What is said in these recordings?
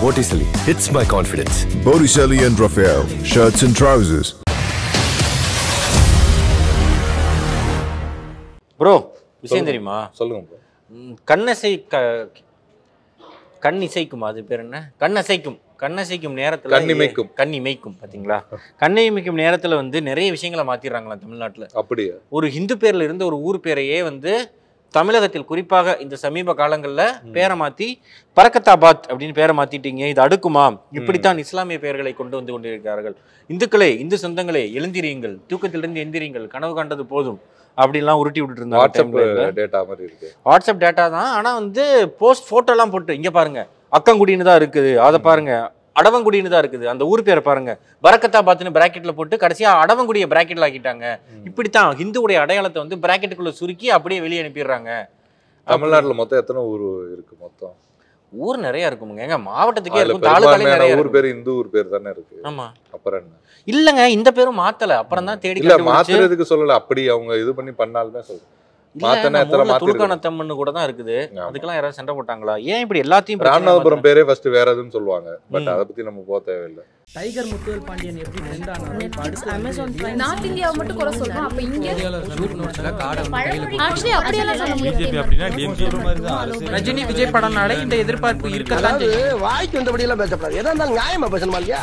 Botticelli hits my confidence. Botticelli and Raphael, shirts and trousers. Bro விஷயம் தெரியுமா சொல்லுங்க bro. ம், கண்ணசை க கண் இசைக்கும் அது பேர் என்ன கண் அசைக்கும் கண் அசைக்கும் நேரத்துல கண் இமைக்கும். கண் இமைக்கும் பாத்தீங்களா கண் இமைக்கும் நேரத்துல வந்து நிறைய விஷயங்களை மாத்திடுறாங்களாம் தமிழ்நாட்டுல அப்படியா ஒரு ஹிந்து பேர்ல இருந்து ஒரு ஊர் பேரையே வந்து தமிழகத்தில் குறிப்பாக இந்த சமீப காலங்கள்ல பேரை மாத்தி பரக்கத்தாபாத் அப்படின்னு பேரை மாத்திட்டீங்க இது அடுக்குமா இப்படித்தான் இஸ்லாமிய பெயர்களை கொண்டு வந்து கொண்டிருக்கிறார்கள் இந்துக்களே இந்து சொந்தங்களே எழுந்திரியுங்கள் தூக்கத்திலிருந்து எந்திரியுங்கள் கனவு காண்டது போதும் அப்படின்லாம் உருட்டி விட்டுட்டு இருந்தாங்க வாட்ஸ்அப் timeline ல. டேட்டா மாதிரி இருக்கு வாட்ஸ்அப் டேட்டா தான் ஆனா வந்து போஸ்ட் போட்டோலாம் போட்டு இங்க பாருங்க அக்கங்குடின்னு தான் இருக்குது அதை பாருங்க அடவங்குடின்னு தான் இருக்குது அந்த ஊர் பேரை பாருங்க பரக்கத்தாபாத்னு பிராக்கெட்ல போட்டு கடைசியா அடவங்குடிய பிராக்கெட்ல ஆக்கிட்டாங்க இப்படித்தான் ஹிந்துவுடைய அடையாளத்தை வந்து பிராக்கெட்டுக்குள்ள சுருக்கி அப்படியே வெளியே அனுப்பிடுறாங்க தமிழ்நாட்டுல மொத்தம் எத்தனை ஊர் இருக்கு மொத்தம் ஊர் நிறைய இருக்குமுங்க எங்க மாவட்டத்துக்கே அதுல இருக்கும் தாலுகாலே பெரும்பான்மையான நிறைய ஊர் இருக்கும். பேர் இந்து ஊர் பேர் தானே இருக்கு ஆமா அப்புறம் என்ன இல்லங்க இந்த பேரும் மாத்தல அப்புறம் தான் தேடி இல்ல கண்டுபிடிச்சு மாத்துறதுக்கு சொல்லல அப்படி அவங்க இது பண்ணி பண்ணாலுமே சொல்றேன் இல்ல, மாத்தனா நம்ம எத்தனை ஊர்ல மாத்திருக்காங்க? துலுக்கானத்தம்மன்னு கூட தான் இருக்குது ஆமா. அதுக்கெல்லாம் யாராவது சண்டை போட்டாங்களா ஏன் இப்படி எல்லாத்தையும் பிரச்சனையா ராமநாதபுரம் பேரே ஃபர்ஸ்ட் வேற எதுன்னு சொல்லுவாங்க பட் ம். அதை பத்தி நம்ம போக தேவையில்லை டைகர் முத்துவேல் பாண்டியன் எப்படி ட்ரெண்ட் ஆனாலும் இப்ப அடுத்து அமேசான் வந்து பிரைம் நார்த் இந்தியாவை மட்டும் குறை சொல்றோம் அப்ப இங்க ஆக்சுவலி அப்படியெல்லாம் சொல்ல பிஜேபி அப்படின்னா டிஎம்கே ரஜினி விஜய் படம்னால இந்த எதிர்பார்ப்பு இருக்கத்தான் செய்யும் வாய்க்கு வந்தபடி எல்லாம் பேசப்படாது எதா இருந்தாலும் நியாயமா பேசணுமா இல்லையா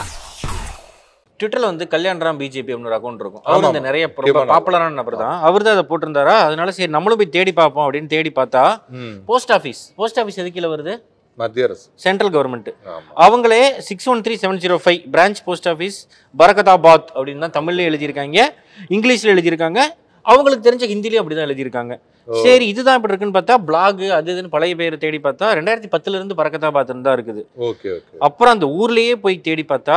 ட்விட்டர்ல வந்து கல்யாண்ராம் பிஜேபி அப்படின்னு ஒரு அக்கௌண்ட் இருக்கும் ஆமா, அவர் இந்த ஆமா. நிறைய ரொம்ப முக்கியமான பாப்புலரான நபர் தான் அவர் தான் அதை போட்டிருந்தாரா அதனால சரி நம்மளும் போய் தேடி பார்ப்போம் அப்படின்னு தேடி பார்த்தா ம். போஸ்ட் ஆஃபீஸ் போஸ்ட் ஆஃபீஸ் எது கீழே வருது மத்திய அரசு சென்ட்ரல் கவர்மெண்ட் ஆமா அவங்களே six one three seven zero five branch post office பரகதாபாத் அப்படின்னு தான் தமிழ்ல எழுதியிருக்காங்க இங்கிலீஷ்ல எழுதியிருக்காங்க அவங்களுக்கு தெரிஞ்ச ஹிந்திலையும் அப்படி தான் எழுதியிருக்காங்க சரி இதுதான் இப்படி இருக்குன்னு பார்த்தா பிளாக் அது இதுன்னு பழைய பேர் தேடி பார்த்தா ரெண்டாயிரத்தி பத்துல இருந்து பரகதாபாத்னு தான் இருக்குது ஓகே ஓகே அப்புறம் அந்த ஊர்லயே போய் தேடி பார்த்தா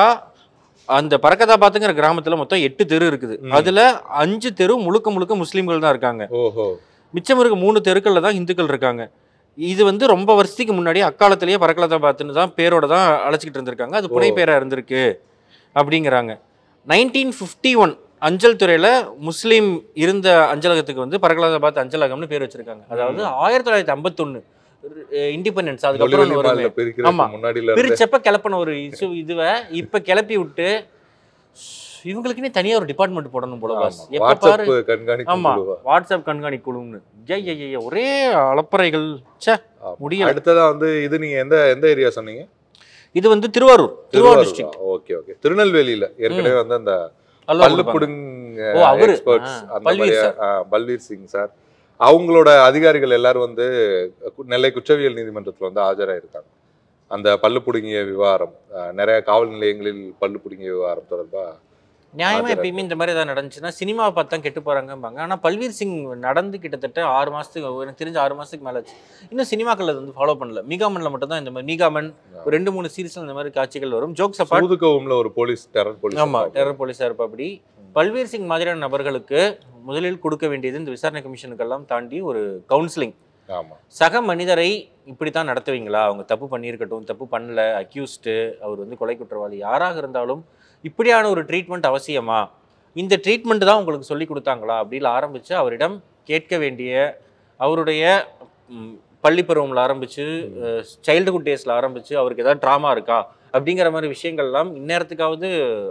அந்த பரக்கதாபாத்துங்கிற கிராமத்துல மொத்தம் எட்டு தெரு இருக்குது ம். அதுல அஞ்சு தெரு முழுக்க முழுக்க முஸ்லீம்கள் தான் இருக்காங்க ஓஹோ மிச்சம் இருக்க மூணு தெருக்கள்ல தான் இந்துக்கள் இருக்காங்க இது வந்து ரொம்ப வருஷத்துக்கு முன்னாடி அக்காலத்திலேயே பரக்கலதாபாத்னு தான் பேரோட தான் அழைச்சிக்கிட்டு இருந்திருக்காங்க அது புனை ஓ. பேரா இருந்திருக்கு அப்படிங்கிறாங்க நைன்டீன் ஃபிஃப்டி ஒன் அஞ்சல் துறையில முஸ்லீம் இருந்த அஞ்சலகத்துக்கு வந்து பரக்கலாதாபாத் அஞ்சலகம்னு பேர் வச்சிருக்காங்க அதாவது ஆயிரத்தி தொள்ளாயிரத்தி ஐம்பத்தொன்னு இண்டிபெண்டன்ஸ் அதுக்கப்புறம் மொழிவழி வருமே மாநில பிரிக்கிறதுக்கு ஆமா. முன்னாடில இருந்து பிரிச்சப்ப கிளப்பின ஒரு இஷ்யூ இதுவை இப்ப கிளப்பி விட்டு இவங்களுக்குன்னே தனியா ஒரு டிபார்ட்மெண்ட் போடணும் போல பாஸ் ஆமா. எப்ப பாரு வாட்ஸ்அப் கண்காணிப்பு ஆமா குழுவா. வாட்ஸ்அப் கண்காணி குழுன்னு ஜெய் ஜெய் ஜெய் ஒரே அலப்பறைகள் ச்சே ஆமா. முடியல. அடுத்ததா வந்து இது நீங்க எந்த எந்த ஏரியா சொன்னீங்க இது வந்து Thiruvarur Thiruvarur district okay okay திருநெல்வேலியில ஏற்கனவே வந்து அந்த அல்வா பல்லு கொடுப்பாங்க. புடுங்க ஓ, அவரு. எக்ஸ்பர்ட்ஸ் ஆ, அந்த பல்வீர் மாதிரி சார். ஆ, பல்வீர் சிங் சார் அவங்களோட அதிகாரிகள் எல்லாரும் வந்து கு- நெல்லை குற்றவியல் நீதிமன்றத்துல வந்து ஆஜராயிருக்காங்க அந்த பல்லு புடுங்கிய விவகாரம் ஆ, நிறைய காவல் நிலையங்களில் பல்லு புடுங்கிய விவகாரம் தொடர்பா நியாயமா ஆஜரா எப்பயுமே இந்த மாதிரி ஏதாவது நடந்துச்சுன்னா சினிமாவை பார்த்து தான் கெட்டு போறாங்கம்பாங்க ஆனா பல்வீர் சிங் நடந்து கிட்டத்தட்ட ஆறு மாசத்துக்கு எனக்கு தெரிஞ்ச ஆறு மாசத்துக்கு மேல ஆச்சு இன்னும் சினிமாக்கள் அது வந்து ஃபாலோ பண்ணல மீகாமன்ல மட்டும் தான் இந்த மாதிரி மீகாமன் ஒரு ரெண்டு மூணு சீரீஸ்ல இந்த மாதிரி காட்சிகள் வரும் ஜோக்ஸ் அப்பார்ட் சூதுகவும்ல ஒரு போலீஸ் டெரர் போலீஸ் ஆமா டெரர் போலீஸா இருப்பா அப்படி பல்வீர் சிங் மாதிரியான நபர்களுக்கு முதலில் கொடுக்க வேண்டியது இந்த விசாரணை கமிஷனுக்கெல்லாம் தாண்டி ஒரு கவுன்சிலிங் ஆமா சக மனிதரை இப்படித்தான் நடத்துவீங்களா அவங்க தப்பு பண்ணியிருக்கட்டும் தப்பு பண்ணல அக்யூஸ்டு அவர் வந்து கொலை குற்றவாளி யாராக இருந்தாலும் இப்படியான ஒரு ட்ரீட்மெண்ட் அவசியமா இந்த ட்ரீட்மெண்ட் தான் உங்களுக்கு சொல்லி கொடுத்தாங்களா அப்படின்னு ஆரம்பிச்சு அவரிடம் கேட்க வேண்டிய அவருடைய ம், பள்ளி பருவம்ல ஆரம்பிச்சு சைல்டுஹுட் டேஸ்ல ஆரம்பிச்சு அவருக்கு ஏதாவது ட்ராமா இருக்கா அப்படிங்கிற மாதிரி விஷயங்கள்லாம் இந்நேரத்துக்காவது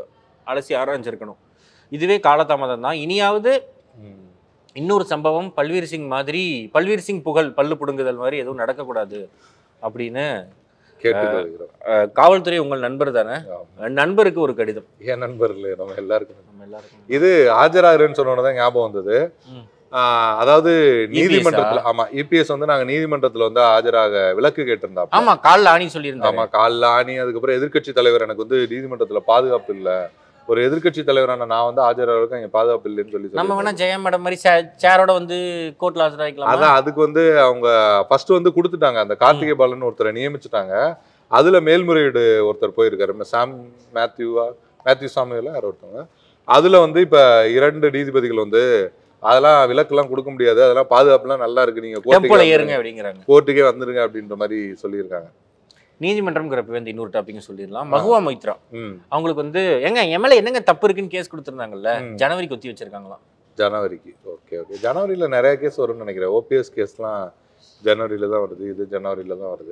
அலசி ஆராய்ஞ்சிருக்கணும் இதுவே காலதாமதம் தான் இனியாவது ம். இன்னொரு சம்பவம் பல்வீர் சிங் மாதிரி பல்வீர் சிங் புகழ் பல்லு புடுங்குதல் மாதிரி எதுவும் நடக்கக்கூடாது அப்படின்னு கேட்டு வருகிறோம் அஹ், காவல்துறை உங்கள் நண்பர் தானே ஆமா. நண்பருக்கு ஒரு கடிதம் என் நண்பர் இல்லையே நம்ம எல்லாருக்கும் நம்ம எல்லாருக்கும் இது ஆஜராகிறேன்னு சொன்னோன்னு தான் ஞாபகம் வந்தது ம். ஆஹ் அதாவது நீதிமன்றத்துல ஆமா இபிஎஸ் வந்து நாங்க நீதிமன்றத்துல வந்து ஆஜராக விலக்கு கேட்டிருந்தா ஆமா கால்ல ஆணி சொல்லியிருந்தாங்க ஆமா காலைல ஆணி அதுக்கப்புறம் எதிர்க்கட்சி தலைவர் எனக்கு வந்து நீதிமன்றத்துல பாதுகாப்பு இல்ல ஒரு எதிர்க்கட்சி தலைவரான நான் வந்து ஆஜராகிறதுக்கு அங்க பாதுகாப்பு இல்லைன்னு சொல்லி நம்ம வேணா சொல்லி ஜெயம் மேடம் மாதிரி சேரோட வந்து கோர்ட்ல ஆஜராகிக்கலாம் அதான் அதுக்கு வந்து அவங்க ஃபர்ஸ்ட் வந்து கொடுத்துட்டாங்க அந்த கார்த்திகை பாலன் ஒருத்தரை நியமிச்சுட்டாங்க அதுல மேல்முறையீடு ஒருத்தர் போயிருக்காரு சாம் மேத்யூவா மேத்யூ சாமியில யாரோ ஒருத்தவங்க அதுல வந்து இப்ப இரண்டு நீதிபதிகள் வந்து அதெல்லாம் விலக்கெல்லாம் கொடுக்க முடியாது அதெல்லாம் பாதுகாப்புலாம் நல்லா இருக்கு நீங்க டெம்போல கோர்ட்டுக்கே ஏறுங்க வந்துருங்க. அப்படிங்கிறாங்க கோர்ட்டுக்கே வந்துருங்க அப்படின்ற மாதிரி சொல்லியிருக்காங்க நீதிமன்றம்ங்கிறப்ப வந்து இன்னொரு டாபிக் சொல்லிடலாம் மகுவா மைத்ரா ம் அவங்களுக்கு வந்து எங்க எம்எல்ஏ என்னங்க தப்பு இருக்குன்னு கேஸ் கொடுத்துருந்தாங்கல்ல ம். ஜனவரிக்கு ஒத்தி வச்சிருக்காங்களாம் ஜனவரிக்கு ஓகே ஓகே ஜனவரியில் நிறைய கேஸ் வரும்னு நினைக்கிறேன் ஓபிஎஸ் கேஸ்லாம் ஜனவரியில தான் வருது இது ஜனவரியில தான் வருது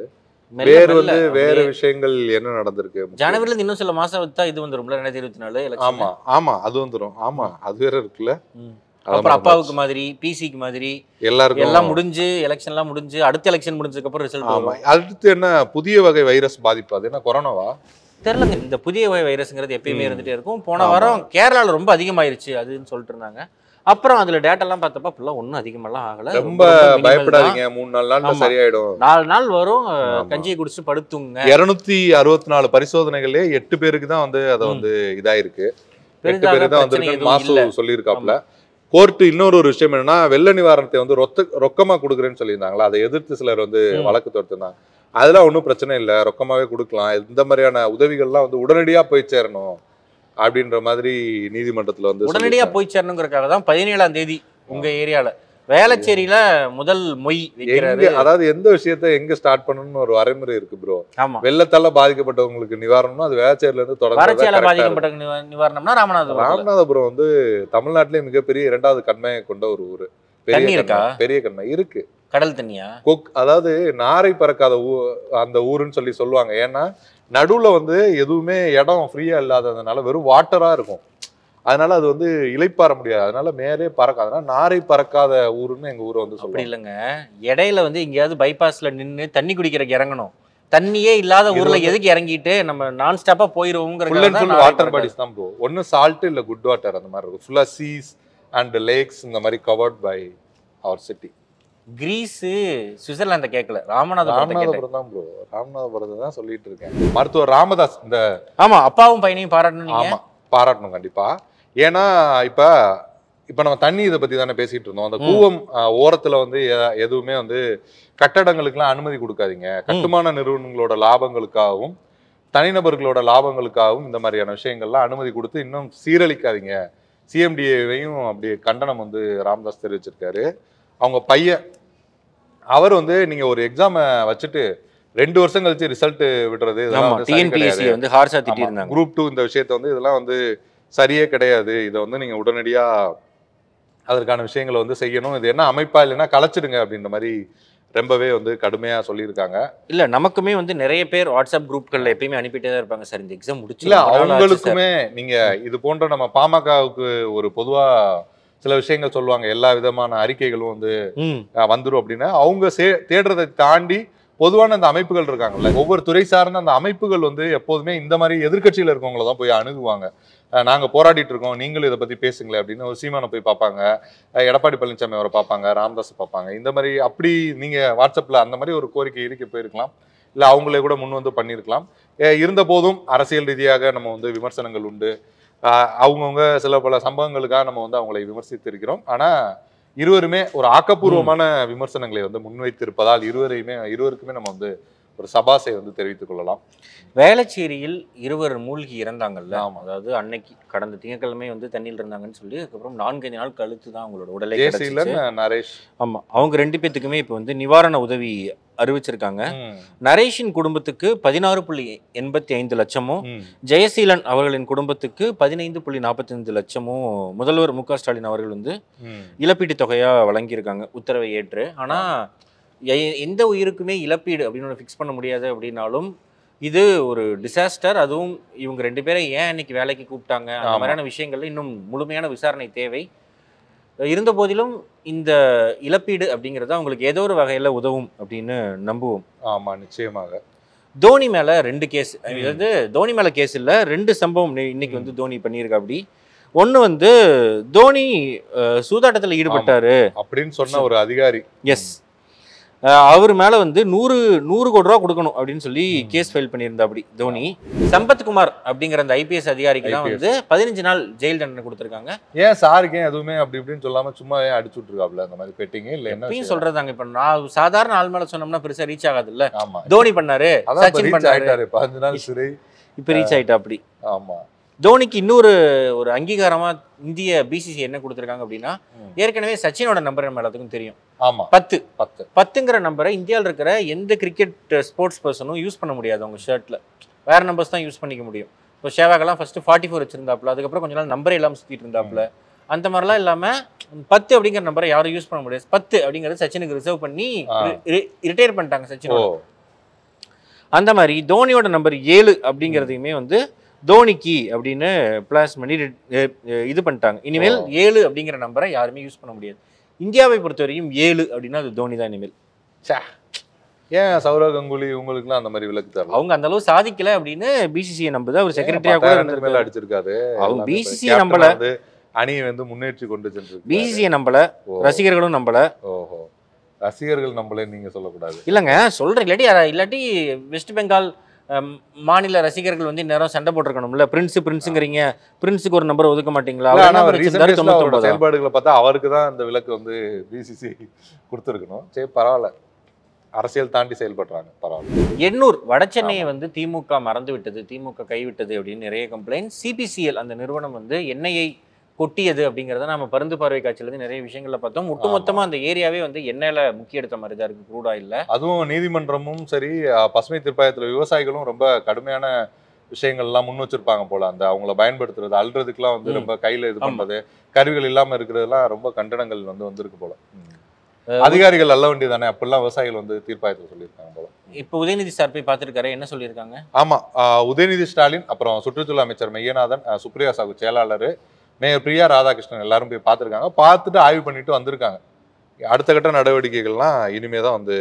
மெல்ல வேறு மெல்ல வந்து வேற அப்படியே விஷயங்கள் என்ன நடந்திருக்கு ஜனவரில இருந்து இன்னும் சில மாசம் வித்தா இது வந்துரும்ல ரெண்டாயிரத்தி இருபத்தி நாலு election. ஆமா ஆமா அது வந்துரும் ஆமா அது வேற இருக்குல்ல ம். அத அப்புறம் மறந்தாச்சு. அப்பாவுக்கு மாதிரி பிசிக்கு மாதிரி எல்லாருக்கும் எல்லாம் முடிஞ்சு எலெக்ஷன் எல்லாம் முடிஞ்சு அடுத்த எலெக்ஷன் முடிஞ்சதுக்கு அப்புறம் ரிசல்ட் ஆமா அடுத்து என்ன புதிய வகை வைரஸ் பாதிப்பு அது என்ன கொரோனாவா தெரியலங்க இந்த புதிய வகை வைரஸ்ங்கிறது எப்பயுமே ம். இருந்துட்டே இருக்கும் போன ஆமா. வாரம் கேரளால ரொம்ப அதிகமாயிருச்சு அதுன்னு சொல்லிட்டு இருந்தாங்க அப்புறம் அதுல டேட்டா எல்லாம் பார்த்தப்ப அப்படிலாம் ஒன்றும் அதிகமெல்லாம் ஆகல ரொம்ப minimal பயப்படாதீங்க மூணு நாலு நாள்ல ஆமா. சரியாயிடும் தான். நாலு நாள் வரும் ஆமா. கஞ்சியை குடிச்சு படுத்துங்க இருநூத்தி அறுபத்தி நாலு பரிசோதனைகளே எட்டு பேருக்கு தான் வந்து அதை ம். வந்து இதாயிருக்கு எட்டு பெரிதாக பேருக்கு தான் பிரச்சனை வந்திருக்கு எதுவும் மாசு இல்ல. சொல்லியிருக்காப்ல கோர்ட்டு இன்னொரு ஒரு விஷயம் என்னன்னா வெள்ள நிவாரணத்தை வந்து ரொத்த ரொக்கமா கொடுக்குறேன்னு சொல்லியிருந்தாங்களா அதை எதிர்த்து சிலர் வந்து ம். வழக்கு தொடுத்திருந்தாங்க அதெல்லாம் ஒன்றும் பிரச்சனை இல்லை ரொக்கமாவே கொடுக்கலாம் இந்த மாதிரியான உதவிகள்லாம் வந்து உடனடியா போய் சேரணும் அப்படின்ற மாதிரி நீதிமன்றத்துல வந்து உடனடியா சொல்லியிருக்காங்க. போய் சேரணுங்கிறதுக்காக தான் பதினேழாம் தேதி உங்க ஏரியால வேளச்சேரியில முதல் மொய் வைக்கிறாரு எங்க அதாவது எந்த விஷயத்த எங்க ஸ்டார்ட் பண்ணணும்னு ஒரு வரைமுறை இருக்கு ப்ரோ ஆமா வெள்ளத்தால பாதிக்கப்பட்டவங்களுக்கு நிவாரணம்னா அது வேச்சேரில இருந்து தொடர்ந்து வறட்சியால பாதிக்கப்பட்ட நிவா- நிவாரணம்னா ராமநாதபுரம் ராமநாதபுரம் வந்து தமிழ்நாட்டிலே மிகப்பெரிய இரண்டாவது கண்மையை கொண்ட ஒரு ஊரு பெரிய தண்ணி இருக்கா? கண்மாய், பெரிய கண்மை இருக்கு கடல் தண்ணியா கொக் அதாவது நாரை பறக்காத ஊ அந்த ஊருன்னு சொல்லி சொல்லுவாங்க ஏன்னா நடுவுல வந்து எதுவுமே இடம் ஃப்ரீயா இல்லாததுனால வெறும் வாட்டரா இருக்கும் அதனால அது வந்து இளைப்பாற முடியாது அதனால மேலே பறக்காது அதனால நாரை பறக்காத ஊருன்னு எங்க ஊரை வந்து அப்படி சொல்லுவாங்க இல்லைங்க இடையில வந்து எங்கேயாவது பைபாஸ்ல நின்னு தண்ணி குடிக்கிறக்கு இறங்கணும் தண்ணியே இல்லாத இது ஊர்ல வந்து- எதுக்கு இறங்கிட்டு நம்ம நான் ஸ்டாப்பா ஃபுல் அண்ட் ஃபுல் போயிருவோங்கிற வாட்டர் பாடிஸ் தான் ப்ரோ ஒன்னு சால்ட் இல்ல குட் வாட்டர் அந்த மாதிரி இருக்கும் ஃபுல்லா சீஸ் அண்ட் லேக்ஸ் இந்த மாதிரி covered by our city Greece சுவிட்சர்லாந்த கேட்கல ராமநாதபுரத்தை கேட்டேன் ராமநாதபுரம் தான் ப்ரோ ராமநாதபுரத்தை தான் சொல்லிட்டு இருக்கேன் மருத்துவர் ராமதாஸ் இந்த ஆமா அப்பாவும் பையனையும் பாராட்டணும் நீங்க ஆமா பாராட்டணும் கண்டிப்பா ஏன்னா இப்ப இப்ப நம்ம தண்ணி இதை பத்தி தானே பேசிட்டு இருந்தோம் அந்த ம். கூவம் அஹ், ஓரத்துல வந்து எ- எதுவுமே வந்து கட்டடங்களுக்குலாம் அனுமதி கொடுக்காதீங்க கட்டுமான நிறுவனங்களோட லாபங்களுக்காகவும் தனிநபர்களோட லாபங்களுக்காகவும் இந்த மாதிரியான விஷயங்கள்லாம் அனுமதி கொடுத்து இன்னும் சீரழிக்காதீங்க சிஎம்டிஏவையும் அப்படி கண்டனம் வந்து ராமதாஸ் தெரிவிச்சிருக்காரு அவங்க பையன் அவர் வந்து நீங்க ஒரு எக்ஸாமை வச்சுட்டு ரெண்டு வருஷம் கழிச்சு ரிசல்ட் விடுறது இதெல்லாம் ஆமா வந்து சரி கிடையாது. டிஎன்பிஎஸ்சி வந்து ஹார்ஸா திட்டி இருந்தாங்க குரூப் டூ இந்த விஷயத்தை வந்து இதெல்லாம் வந்து சரியே கிடையாது இதை வந்து நீங்க உடனடியா அதற்கான விஷயங்களை வந்து செய்யணும் இது என்ன அமைப்பா இல்லைன்னா கலைச்சிடுங்க அப்படின்ற மாதிரி ரொம்பவே வந்து கடுமையா சொல்லியிருக்காங்க இல்ல நமக்குமே வந்து நிறைய பேர் வாட்ஸ்அப் குரூப்கள்ல எப்பயுமே அனுப்பிட்டே தான் இருப்பாங்க சார் இந்த எக்ஸாம் முடிச்சு இல்ல ரொம்ப நாள் ஆச்சு சார். அவங்களுக்குமே நீங்க இது போன்ற நம்ம பாமகவுக்கு ஒரு பொதுவா சில விஷயங்கள் சொல்லுவாங்க எல்லா விதமான அறிக்கைகளும் வந்து ம் அஹ், வந்துரும் அப்படின்னா அவங்க சே- தேடுறதை தாண்டி பொதுவான அந்த அமைப்புகள் இருக்காங்கல்ல ஒவ்வொரு துறை சார்ந்த அந்த அமைப்புகள் வந்து எப்போதுமே இந்த மாதிரி எதிர்க்கட்சியில இருக்கவங்கள தான் போய் அணுகுவாங்க அஹ், நாங்க போராடிட்டு இருக்கோம் நீங்களும் இதை பத்தி பேசுங்களேன் அப்படின்னு ஒரு சீமானை போய் பார்ப்பாங்க அஹ், எடப்பாடி பழனிசாமி அவரை பார்ப்பாங்க ராமதாஸ் பார்ப்பாங்க இந்த மாதிரி அப்படி நீங்க வாட்ஸ்அப்ல அந்த மாதிரி ஒரு கோரிக்கை இருக்க போயிருக்கலாம் இல்ல அவங்களே கூட முன் வந்து பண்ணியிருக்கலாம் அஹ், இருந்த போதும் அரசியல் ரீதியாக நம்ம வந்து விமர்சனங்கள் உண்டு அஹ், அவங்கவங்க சில பல சம்பவங்களுக்காக நம்ம வந்து அவங்களை விமர்சித்திருக்கிறோம் ஆனா இருவருமே ஒரு ஆக்கப்பூர்வமான விமர்சனங்களை வந்து முன்வைத்திருப்பதால் இருவரையுமே இருவருக்குமே நம்ம வந்து ஒரு சபாசை வந்து தெரிவித்துக் கொள்ளலாம் வேளச்சேரியில் இருவர் மூழ்கி இறந்தாங்கல்ல ஆமா. அதாவது அன்னைக்கு கடந்த திங்கட்கிழமை வந்து தண்ணியில் இருந்தாங்கன்னு சொல்லி அதுக்கப்புறம் நான்கைந்து நாள் கழித்து தான் அவங்களோட உடலை ஜெயசீலன் கிடைச்சிச்சு. நரேஷ் ஆமா அவங்க ரெண்டு பேத்துக்குமே இப்போ வந்து நிவாரண உதவி அறிவிச்சிருக்காங்க ம், நரேஷின் குடும்பத்துக்கு பதினாறு புள்ளி எண்பத்தி ஐந்து லட்சமும் ம், ஜெயசீலன் அவர்களின் குடும்பத்துக்கு பதினைந்து புள்ளி நாற்பத்தைந்து லட்சமும் முதல்வர் மு க ஸ்டாலின் அவர்கள் வந்து ம். இழப்பீட்டு தொகையா வழங்கியிருக்காங்க உத்தரவை ஏற்று ஆனா எ- எந்த உயிருக்குமே இழப்பீடு அப்படின்னு ஒன்று ஃபிக்ஸ் பண்ண முடியாது அப்படின்னாலும் இது ஒரு டிசாஸ்டர் அதுவும் இவங்க ரெண்டு பேரை ஏன் இன்னைக்கு வேலைக்கு கூப்பிட்டாங்க அந்த ஆமா. மாதிரியான விஷயங்கள்ல இன்னும் முழுமையான விசாரணை தேவை இருந்த போதிலும் இந்த இழப்பீடு அப்படிங்கிறது அவங்களுக்கு ஏதோ ஒரு வகையில் உதவும் அப்படின்னு நம்புவோம் ஆமா நிச்சயமாக தோனி மேல ரெண்டு கேஸ் அதாவது தோனி மேல கேஸ் இல்ல ரெண்டு சம்பவம் நி- இன்னைக்கு வந்து தோனி பண்ணியிருக்கா அப்படி ஒண்ணு வந்து தோனி அஹ், சூதாட்டத்துல ஈடுபட்டாரு அப்படின்னு சொன்ன ஒரு அதிகாரி எஸ் அவர் மேல வந்து நூறு நூறு கோடி ரூபா கொடுக்கணும் அப்படின்னு சொல்லி கேஸ் ஃபைல் பண்ணியிருந்தா அப்படி தோனி சம்பத்குமார் அப்படிங்கிற அந்த ஐபிஎஸ் அதிகாரிக்கு தான் IPS. வந்து பதினஞ்சு நாள் ஜெயில் தண்டனை கொடுத்துருக்காங்க ஏன் சாருக்கு ஏன் எதுவுமே அப்படி இப்படின்னு சொல்லாம சும்மா ஏன் அடிச்சு விட்டுருக்காப்ல அந்த மாதிரி பெட்டிங்க இல்ல என்ன எப்பயும் விஷயம்? சொல்றதாங்க இப்ப நான் சாதாரண ஆள் மேல சொன்னோம்னா பெருசா ரீச் ஆகாதுல்ல ஆமா தோனி பண்ணாரு அதான் இப்ப சச்சின் reach பண்ணாரு ஆயிட்டாரு பதினஞ்சு நாள் சிறை இப்ப ரீச் ஆயிட்டா அப்படி ஆமா தோனிக்கு இன்னொரு ஒரு அங்கீகாரமா இந்திய பிசிசி என்ன கொடுத்துருக்காங்க அப்படின்னா ம். ஏற்கனவே சச்சினோட நம்பர் நம்ம எல்லாத்துக்கும் தெரியும் ஆமா பத்து பத்து பத்துங்கிற நம்பரை இந்தியாவில் இருக்கிற எந்த கிரிக்கெட் ஸ்போர்ட்ஸ் பர்சனும் யூஸ் பண்ண முடியாது அவங்க ஷர்ட்ல வேற நம்பர்ஸ் தான் யூஸ் பண்ணிக்க முடியும் இப்போ ஷேவாகெல்லாம் ஃபர்ஸ்ட் ஃபார்ட்டி ஃபோர் வச்சிருந்தாப்புல அதுக்கப்புறம் கொஞ்ச நாள் நம்பரே இல்லாமல் சுற்றிட்டு இருந்தாப்புல அந்த மாதிரிலாம் இல்லாம பத்து அப்படிங்கிற நம்பரை யாரும் யூஸ் பண்ண முடியாது பத்து அப்படிங்கிறது சச்சினுக்கு ரிசர்வ் பண்ணி ஆ. ரிட்டையர் பண்ணிட்டாங்க ஓ சச்சினோட அந்த மாதிரி தோனியோட நம்பர் ஏழு அப்படிங்கிறதையுமே வந்து தோனிக்கு அப்படின்னு பிளாஸ் பண்ணி அஹ், அஹ், இது பண்ணிட்டாங்க இனிமேல் ஏழு அப்படிங்கிற நம்பரை யாருமே யூஸ் பண்ண முடியாது இந்தியாவை பொறுத்தவரையும் ஏழு அப்படின்னா அது தோனி தான் இனிமேல் ச்சே. ஏன் சௌரவ் கங்குலி உங்களுக்குலாம் அந்த மாதிரி விலக்கு தரல அவங்க அந்த அளவு சாதிக்கல அப்படின்னு பிசிசிஐ நம்புது அவர் செக்ரட்டரியா கூட பத்தாயிரத்துக்கு மேல இருந்திருக்காரு அடிச்சிருக்காரு அவங்க எல்லாமே இப்ப BCCI captain நம்பல. வந்து அணியை வந்து முன்னேற்றி கொண்டு சென்று பிசிசிஐ நம்பல ரசிகர்களும் நம்பல ஓஹோ ரசிகர்கள் நம்மளே நீங்க சொல்லக்கூடாது இல்லைங்க சொல்றேன் இல்லாட்டி யாரா- இல்லாட்டி வெஸ்ட் பெங்கால் அம், மாநில ரசிகர்கள் வந்து நேரம் சண்டை போட்டிருக்கணும்ல பிரின்ஸ் பிரின்ஸுங்கிறீங்க பிரின்ஸுக்கு ஒரு நம்பர் ஒதுக்க மாட்டீங்களா இல்ல, அவர் ஆனா என்ன அவர் வச்சிருந்தாரு? recent daysல அவரோட 99. செயல்பாடுகளை பார்த்தா அவருக்கு தான் இந்த விலக்கு வந்து பிசிசி கொடுத்துருக்கணும் சரி பரவாயில்ல அரசியல் தாண்டி செயல்படுறாங்க பரவாயில்ல எண்ணூர் வடசென்னையை வந்து திமுக மறந்து விட்டது திமுக கைவிட்டது அப்படின்னு நிறைய கம்ப்ளைண்ட் சிபிசிஎல் அந்த நிறுவனம் வந்து எண்ணெயை கொட்டியது அப்படிங்கிறத நம்ம பருந்து பார்வை காட்சியிலேருந்து நிறைய விஷயங்கள்ல பார்த்தோம் ஒட்டுமொத்தமா அந்த ஏரியாவே வந்து எண்ணெயில முக்கிய எடுத்த மாதிரி தான் இருக்கு crude oil-ல அதுவும் நீதிமன்றமும் சரி அஹ், பசுமை தீர்ப்பாயத்துல விவசாயிகளும் ரொம்ப கடுமையான விஷயங்கள்லாம் முன் வச்சிருப்பாங்க போல அந்த அவங்கள பயன்படுத்துறது அல்றதுக்குலாம் வந்து ம். ரொம்ப கையில இது ஆமா. பண்றது கருவிகள் இல்லாம இருக்கிறதுலாம் ரொம்ப கண்டனங்கள் வந்து வந்திருக்கு போல ம். அதிகாரிகள் அல்ல வேண்டியதானே அப்பெல்லாம் விவசாயிகள் வந்து தீர்ப்பாயத்துல சொல்லியிருக்காங்க போல இப்போ உதயநிதி சார் போய் பார்த்துருக்காரு என்ன சொல்லியிருக்காங்க ஆமா ஆஹ் உதயநிதி ஸ்டாலின் அப்புறம் சுற்றுச்சூழல் அமைச்சர் மெய்யநாதன் ஆஹ் சுப்ரியா சாகு செயலாளர் மேயர் பிரியா ராதாகிருஷ்ணன் எல்லாரும் போய் பார்த்துருக்காங்க பார்த்துட்டு ஆய்வு பண்ணிட்டு வந்திருக்காங்க அடுத்த கட்ட நடவடிக்கைகள்லாம் இனிமே தான் வந்து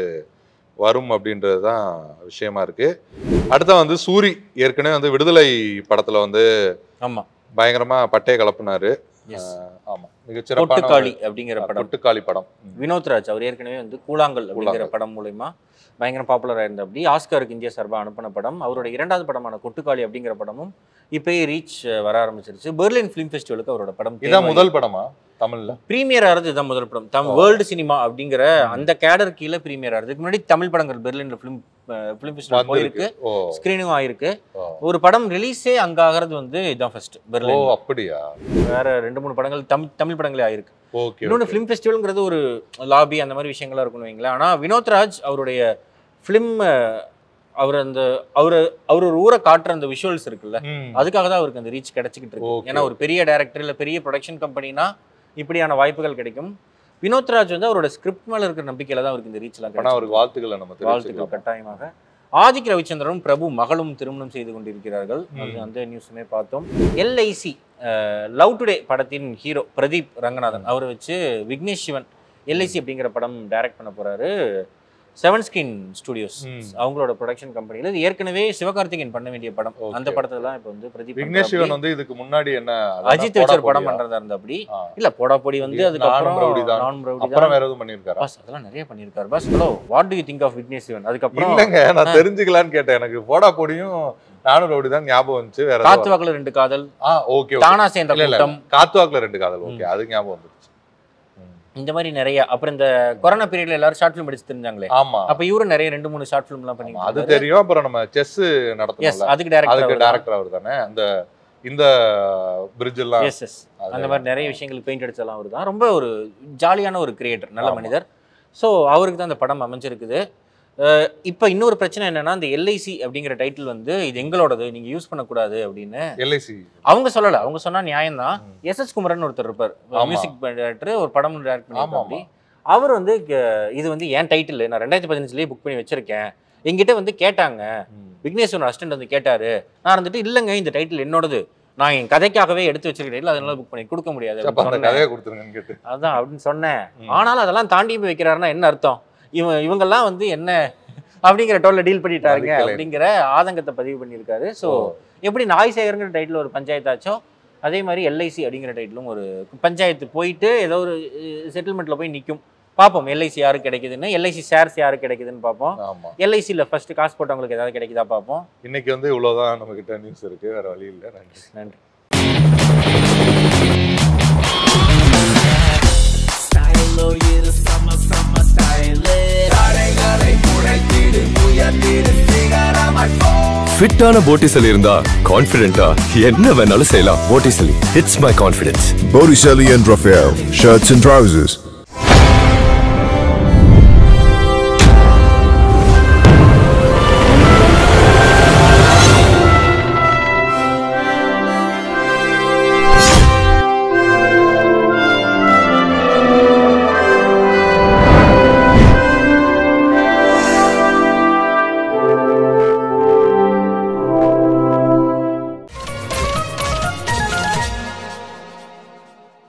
வரும் அப்படின்றது தான் விஷயமா இருக்கு அடுத்த வந்து சூரி ஏற்கனவே வந்து விடுதலை படத்துல வந்து ஆமா பயங்கரமா பட்டையை கலப்புனாரு Yes. ஆஹ் ஆமா மிகச்சிறப்பான பொட்டுக்காளி அப்படிங்கிற ஒரு- படம் பொட்டுக்காளி படம் ம். வினோத்ராஜ் அவர் ஏற்கனவே வந்து கூழாங்கல் அப்படிங்கிற கூழாங்கல். படம் மூலயமா பயங்கர பாப்புலராக இருந்த அப்படி ஆஸ்காருக்கு இந்தியா சார்பாக அனுப்பின படம் அவரோட இரண்டாவது படமான கொட்டுக்காளி அப்படிங்கிற படமும் இப்போயே ரீச் வர ஆரம்பிச்சிருச்சு பெர்லின் ஃபிலிம் ஃபெஸ்டிவலுக்கு அவரோட படம் இதான் முதல் படமா தமிழ்ல பிரீமியர் ஆகிறது இதுதான் முதல் படம் தம் வேர்ல்டு சினிமா அப்படிங்கிற அந்த கேடர் கீழே பிரீமியர் ஆகிறது இதுக்கு முன்னாடி தமிழ் படங்கள் பெர்லின்ல ஃபிலிம் ஃபிலிம் ஃபெஸ்டிவல் போயிருக்கு வந்திருக்கு. ஓ ஸ்க்ரீனிங்கும் ஆயிருக்கு ஓ. ஒரு படம் ரிலீஸே அங்க ஆகிறது வந்து இதான் ஃபர்ஸ்ட் ஓ பெர்லின் அப்படியா வேற ரெண்டு மூணு படங்கள் தமிழ் தமிழ் படங்களே ஆயிருக்கு ஓகே இன்னொன்று ஃபிலிம் ஃபெஸ்டிவல்ங்கிறது ஒரு லாபி அந்த மாதிரி விஷயங்கள்லாம் இருக்குன்னு வைங்களேன் ஆனால் வினோத்ராஜ் அவருடைய ஃபிலிம் அவர் அந்த அவர் அவர் ஒரு ஊரை காட்டுற அந்த விஷுவல்ஸ் இருக்குல்ல அதுக்காக தான் அவருக்கு அந்த ரீச் கிடைச்சிக்கிட்டு இருக்கு Okay. ஏன்னா ஒரு பெரிய டைரக்டர் இல்லை பெரிய ப்ரொடக்ஷன் கம்பெனினா இப்படியான வாய்ப்புகள் கிடைக்கும் வினோத்ராஜ் வந்து அவரோட ஸ்கிரிப்ட் மேல இருக்கிற நம்பிக்கையில தான் அவருக்கு இந்த ரீச்லாம் ஆனா அவருக்கு வாழ்த்துக்களை நம்ம வாழ்த்துக்கள் தெரிவிச்சுக்கலாம் கட்டாயமாக ஆதிக் ரவிச்சந்திரனும் பிரபு மகளும் திருமணம் செய்து கொண்டிருக்கிறார்கள் அது ம். அந்த நியூஸுமே பார்த்தோம் எல்ஐசி லவ் டுடே படத்தின் ஹீரோ பிரதீப் ரங்கநாதன் அவரை வச்சு விக்னேஷ் சிவன் எல்ஐசி அப்படிங்கிற படம் டைரக்ட் பண்ண போறாரு செவன் ஸ்கிரீன் ஸ்டுடியோஸ் ம். அவங்களோட ப்ரொடக்ஷன் கம்பெனியில் இது ஏற்கனவே சிவகார்த்திகேயன் பண்ண வேண்டிய படம் Okay, அந்த படத்துல தான் இப்போ வந்து பிரதீப் விக்னேஷ் சிவன் பண்றாப்படி. வந்து இதுக்கு முன்னாடி என்ன அதான் அஜித் போடா வச்சு ஒரு படம் போடியா? பண்றதா இருந்தா அப்படி ஆ. இல்ல போடா பொடி வந்து நானும் அதுக்கப்புறம் ரவுடி தான். நானும் ரவுடி அப்புறம் தான் வேற எதுவும் பண்ணிருக்காரா பாஸ் அதெல்லாம் நிறைய பண்ணியிருக்காரு boss hello what do you think of Vignesh Shivan அதுக்கப்புறம் இல்லங்க நான் தெரிஞ்சுக்கலான்னு கேட்டேன் எனக்கு போடா பொடியும் நானும் ரவுடி தான் ஞாபகம் வந்துச்சு வேற காத்து எதுவும் வாக்குல ரெண்டு காதல் ஆ ஓகே தானா சேர்ந்த இல்ல இல்ல கூட்டம் காத்துவாக்குல ரெண்டு காதல் ஓகே அது ஞாபகம் வந்துருச்சு ம். இந்த மாதிரி நிறைய அப்புறம் இந்த கொரோனா பீரியட்ல எல்லாரும் ஷார்ட் ஃபிலிம் எடுத்து தெரிஞ்சாங்களே ஆமா அப்ப இவரும் நிறைய ரெண்டு மூணு ஷார்ட் ஃபிலிம்லாம் ஆமா, பண்ணிட்டு அது தெரியும் அப்புறம் நம்ம செஸ் எஸ் நடத்தணும்ல அதுக்கு டேரக்டர் அதுக்கு டைரக்டர் அவர் தானே அந்த இந்த பிரிட்ஜ் எல்லாம் எஸ் எஸ் அந்த மாதிரி நிறைய விஷயங்களுக்கு பெயிண்ட் அடிச்செல்லாம் அவர் தான் ரொம்ப ஒரு ஜாலியான ஒரு கிரியேட்டர் நல்ல ஆமா. மனிதர் ஸோ அவருக்கு தான் அந்த படம் அமைஞ்சிருக்குது அஹ் இப்போ இன்னொரு பிரச்சனை என்னன்னா இந்த எல்ஐசி அப்படிங்கிற டைட்டில் வந்து இது எங்களோடது நீங்க யூஸ் பண்ணக்கூடாது அப்படின்னு எல்ஐசி அவங்க சொல்லல அவங்க சொன்னா நியாயம்தான் ம். எஸ் எஸ் குமரன் ஒருத்தர் இருப்பார் ஆமா. மியூசிக் டைரக்டர் ஒரு படம் டைரக்ட் ஆமா, பண்ணி அவர் வந்து க- இது வந்து ஏன் டைட்டில் நான் ரெண்டாயிரத்தி பதினஞ்சுலேயே புக் பண்ணி வச்சிருக்கேன் என்கிட்ட வந்து கேட்டாங்க விக்னேஸ்வரன் அசிஸ்டன்ட் வந்து கேட்டாரு நான் இருந்துட்டு இல்லைங்க இந்த டைட்டில் என்னோடது நான் என் கதைக்காகவே எடுத்து வச்சிருக்கேன் அதனால புக் பண்ணி கொடுக்க முடியாது அப்ப அப்படின்னு அந்த சொன்னேன். கதையை கொடுத்துருங்கன்னு கேட்டு அதான் அப்படின்னு சொன்னேன் ம். ஆனாலும் அதெல்லாம் தாண்டி போய் வைக்கிறாருன்னா என்ன அர்த்தம் இவன் இவங்கெல்லாம் வந்து என்ன அப்படிங்கிற டோல்ல டீல் பண்ணிட்டாருங்க மதிக்கலை. அப்படிங்கிற ஆதங்கத்தை பதிவு பண்ணியிருக்காரு ஸோ ஓ. எப்படி நாய் சேகருங்கிற டைட்டில் ஒரு பஞ்சாயத்தாச்சோ அதே மாதிரி எல்ஐசி அப்படிங்கிற டைட்டிலும் ஒரு பஞ்சாயத்து போயிட்டு ஏதோ ஒரு செட்டில்மெண்ட்ல போய் நிற்கும் பார்ப்போம் எல்ஐசி யாருக்கு கிடைக்குதுன்னு எல்ஐசி ஷேர்ஸ் யாருக்கு கிடைக்குதுன்னு பார்ப்போம் ஆமா எல்ஐசியில் ஃபர்ஸ்ட் காசு போட்டவங்களுக்கு ஏதாவது கிடைக்குதா பார்ப்போம் இன்னைக்கு வந்து இவ்வளவுதான் நம்ம கிட்ட நியூஸ் இருக்கு வேற வழி இல்ல நன்றி நன்றி ஃபிட்டான போட்டிசல் இருந்தா கான்ஃபிடென்ட்டா என்ன வேணாலும் செய்யலாம் Botticelli it's my confidence Botticelli and Raphael, shirts and trousers.